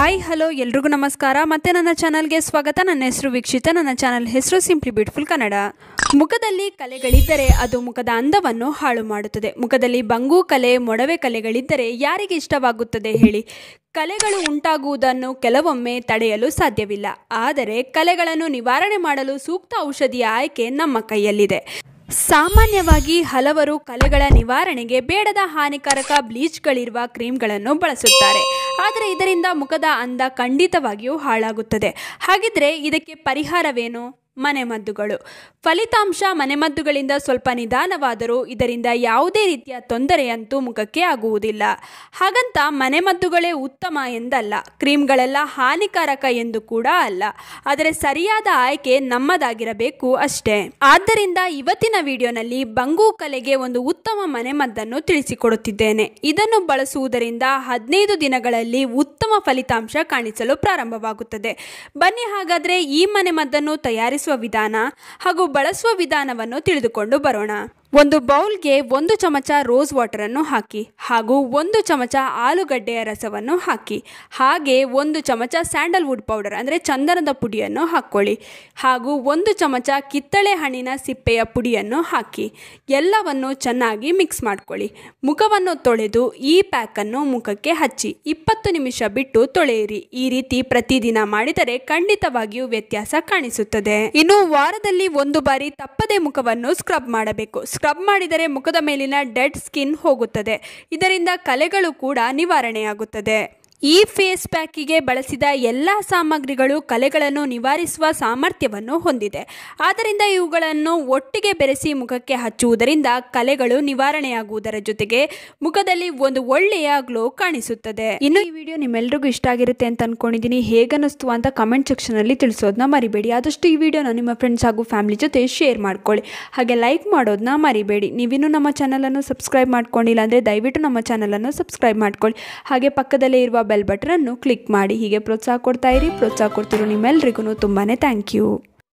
hi hello ಎಲ್ರಿಗೂ ನಮಸ್ಕಾರ ಮತ್ತೆ ನನ್ನ ಚಾನಲ್ಗೆ ಸ್ವಾಗತ ನನ್ನ ಹೆಸರು ವೀಕ್ಷಿತ ನನ್ನ ಚಾನಲ್ ಹೆಸರು ಸಿಂಪ್ಲಿ ಬ್ಯೂಟಿಫುಲ್ ಕನ್ನಡ ಮುಖದಲ್ಲಿ ಕಲೆಗಳಿದ್ದರೆ ಅದು ಮುಖದ ಅಂದವನ್ನು ಹಾಳು ಮಾಡುತ್ತದೆ ಮುಖದಲ್ಲಿ ಬಂಗು ಕಲೆ ಮೊಡವೆ ಕಲೆಗಳಿದ್ದರೆ ಯಾರಿಗೆ ಇಷ್ಟವಾಗುತ್ತದೆ ಹೇಳಿ ಕಲೆಗಳು ಉಂಟಾಗುವುದನ್ನು ಕೆಲವೊಮ್ಮೆ ತಡೆಯಲು ಸಾಧ್ಯವಿಲ್ಲ ಆದರೆ ಕಲೆಗಳನ್ನು ನಿವಾರಣೆ ಮಾಡಲು ಸೂಕ್ತ ಔಷಧಿಯ ಆಯ್ಕೆ ನಮ್ಮ ಕೈಯಲ್ಲಿದೆ ಸಾಮಾನ್ಯವಾಗಿ ಹಲವರು ಕಲೆಗಳ ನಿವಾರಣೆಗೆ ಬೇಡದ ಹಾನಿಕಾರಕ ಬ್ಲೀಚ್ಗಳಿರುವ ಕ್ರೀಮ್ಗಳನ್ನು ಬಳಸುತ್ತಾರೆ ಆದರೆ ಇದರಿಂದ ಮುಖದ ಅಂದ ಖಂಡಿತವಾಗಿಯೂ ಹಾಳಾಗುತ್ತದೆ ಹಾಗಿದ್ರೆ ಇದಕ್ಕೆ ಪರಿಹಾರವೇನು ಮನೆಮದ್ದುಗಳು ಫಲಿತಾಂಶ ಮನೆಮದ್ದುಗಳಿಂದ ಸ್ವಲ್ಪ ನಿಧಾನವಾದರೂ ಇದರಿಂದ ಯಾವುದೇ ರೀತಿಯ ತೊಂದರೆಯಂತೂ ಮುಖಕ್ಕೆ ಆಗುವುದಿಲ್ಲ ಹಾಗಂತ ಮನೆಮದ್ದುಗಳೇ ಉತ್ತಮ ಎಂದಲ್ಲ ಕ್ರೀಮ್ಗಳೆಲ್ಲ ಹಾನಿಕಾರಕ ಎಂದು ಕೂಡ ಅಲ್ಲ ಆದರೆ ಸರಿಯಾದ ಆಯ್ಕೆ ನಮ್ಮದಾಗಿರಬೇಕು ಅಷ್ಟೇ ಆದ್ದರಿಂದ ಇವತ್ತಿನ ವಿಡಿಯೋನಲ್ಲಿ ಬಂಗು ಕಲೆಗೆ ಒಂದು ಉತ್ತಮ ಮನೆಮದ್ದನ್ನು ತಿಳಿಸಿಕೊಡುತ್ತಿದ್ದೇನೆ ಇದನ್ನು ಬಳಸುವುದರಿಂದ ಹದಿನೈದು ದಿನಗಳಲ್ಲಿ ಉತ್ತಮ ಫಲಿತಾಂಶ ಕಾಣಿಸಲು ಪ್ರಾರಂಭವಾಗುತ್ತದೆ ಬನ್ನಿ ಹಾಗಾದರೆ ಈ ಮನೆಮದ್ದನ್ನು ತಯಾರಿಸುವ ವಿಧಾನ ಹಾಗೂ ಬಳಸುವ ವಿಧಾನವನ್ನು ತಿಳಿದುಕೊಂಡು ಬರೋಣ ಒಂದು ಬೌಲ್ಗೆ ಒಂದು ಚಮಚ ರೋಸ್ ವಾಟರನ್ನು ಹಾಕಿ ಹಾಗೂ ಒಂದು ಚಮಚ ಆಲೂಗಡ್ಡೆಯ ರಸವನ್ನು ಹಾಕಿ ಹಾಗೆ ಒಂದು ಚಮಚ ಸ್ಯಾಂಡಲ್ವುಡ್ ಪೌಡರ್ ಅಂದರೆ ಚಂದನದ ಪುಡಿಯನ್ನು ಹಾಕ್ಕೊಳ್ಳಿ ಹಾಗೂ ಒಂದು ಚಮಚ ಕಿತ್ತಳೆ ಹಣ್ಣಿನ ಸಿಪ್ಪೆಯ ಪುಡಿಯನ್ನು ಹಾಕಿ ಎಲ್ಲವನ್ನು ಚೆನ್ನಾಗಿ ಮಿಕ್ಸ್ ಮಾಡ್ಕೊಳ್ಳಿ ಮುಖವನ್ನು ತೊಳೆದು ಈ ಪ್ಯಾಕನ್ನು ಮುಖಕ್ಕೆ ಹಚ್ಚಿ ಇಪ್ಪತ್ತು ನಿಮಿಷ ಬಿಟ್ಟು ತೊಳೆಯಿರಿ ಈ ರೀತಿ ಪ್ರತಿದಿನ ಮಾಡಿದರೆ ಖಂಡಿತವಾಗಿಯೂ ವ್ಯತ್ಯಾಸ ಕಾಣಿಸುತ್ತದೆ ಇನ್ನು ವಾರದಲ್ಲಿ ಒಂದು ಬಾರಿ ತಪ್ಪದೆ ಮುಖವನ್ನು ಸ್ಕ್ರಬ್ ಮಾಡಬೇಕು ಸ್ಕ್ರಬ್ ಮಾಡಿದರೆ ಮುಖದ ಮೇಲಿನ ಡೆಡ್ ಸ್ಕಿನ್ ಹೋಗುತ್ತದೆ ಇದರಿಂದ ಕಲೆಗಳು ಕೂಡ ನಿವಾರಣೆಯಾಗುತ್ತದೆ ಈ ಫೇಸ್ ಪ್ಯಾಕಿಗೆ ಬಳಸಿದ ಎಲ್ಲ ಸಾಮಗ್ರಿಗಳು ಕಲೆಗಳನ್ನು ನಿವಾರಿಸುವ ಸಾಮರ್ಥ್ಯವನ್ನು ಹೊಂದಿದೆ ಆದ್ದರಿಂದ ಇವುಗಳನ್ನು ಒಟ್ಟಿಗೆ ಬೆರೆಸಿ ಮುಖಕ್ಕೆ ಹಚ್ಚುವುದರಿಂದ ಕಲೆಗಳು ನಿವಾರಣೆಯಾಗುವುದರ ಜೊತೆಗೆ ಮುಖದಲ್ಲಿ ಒಂದು ಒಳ್ಳೆಯ ಗ್ಲೋ ಕಾಣಿಸುತ್ತದೆ ಇನ್ನು ಈ ವಿಡಿಯೋ ನಿಮ್ಮೆಲ್ರಿಗೂ ಇಷ್ಟ ಆಗಿರುತ್ತೆ ಅಂತ ಅನ್ಕೊಂಡಿದ್ದೀನಿ ಹೇಗನ್ನಿಸ್ತು ಅಂತ ಕಮೆಂಟ್ ಸೆಕ್ಷನಲ್ಲಿ ತಿಳಿಸೋದನ್ನ ಮರಿಬೇಡಿ ಆದಷ್ಟು ಈ ವಿಡಿಯೋನ ನಿಮ್ಮ ಫ್ರೆಂಡ್ಸ್ ಹಾಗೂ ಫ್ಯಾಮಿಲಿ ಜೊತೆ ಶೇರ್ ಮಾಡ್ಕೊಳ್ಳಿ ಹಾಗೆ ಲೈಕ್ ಮಾಡೋದನ್ನ ಮರಿಬೇಡಿ ನೀವಿನ್ನೂ ನಮ್ಮ ಚಾನಲನ್ನು ಸಬ್ಸ್ಕ್ರೈಬ್ ಮಾಡ್ಕೊಂಡಿಲ್ಲ ಅಂದರೆ ದಯವಿಟ್ಟು ನಮ್ಮ ಚಾನಲನ್ನು ಸಬ್ಸ್ಕ್ರೈಬ್ ಮಾಡ್ಕೊಳ್ಳಿ ಹಾಗೆ ಪಕ್ಕದಲ್ಲೇ ಇರುವ ಬೆಲ್ ಬಟನನ್ನು ಕ್ಲಿಕ್ ಮಾಡಿ ಹೀಗೆ ಪ್ರೋತ್ಸಾಹ ಕೊಡ್ತಾ ಇರಿ ಪ್ರೋತ್ಸಾಹ ಕೊಡ್ತಿರೋ ನಿಮ್ಮೆಲ್ರಿಗೂ ತುಂಬಾ ಥ್ಯಾಂಕ್ ಯು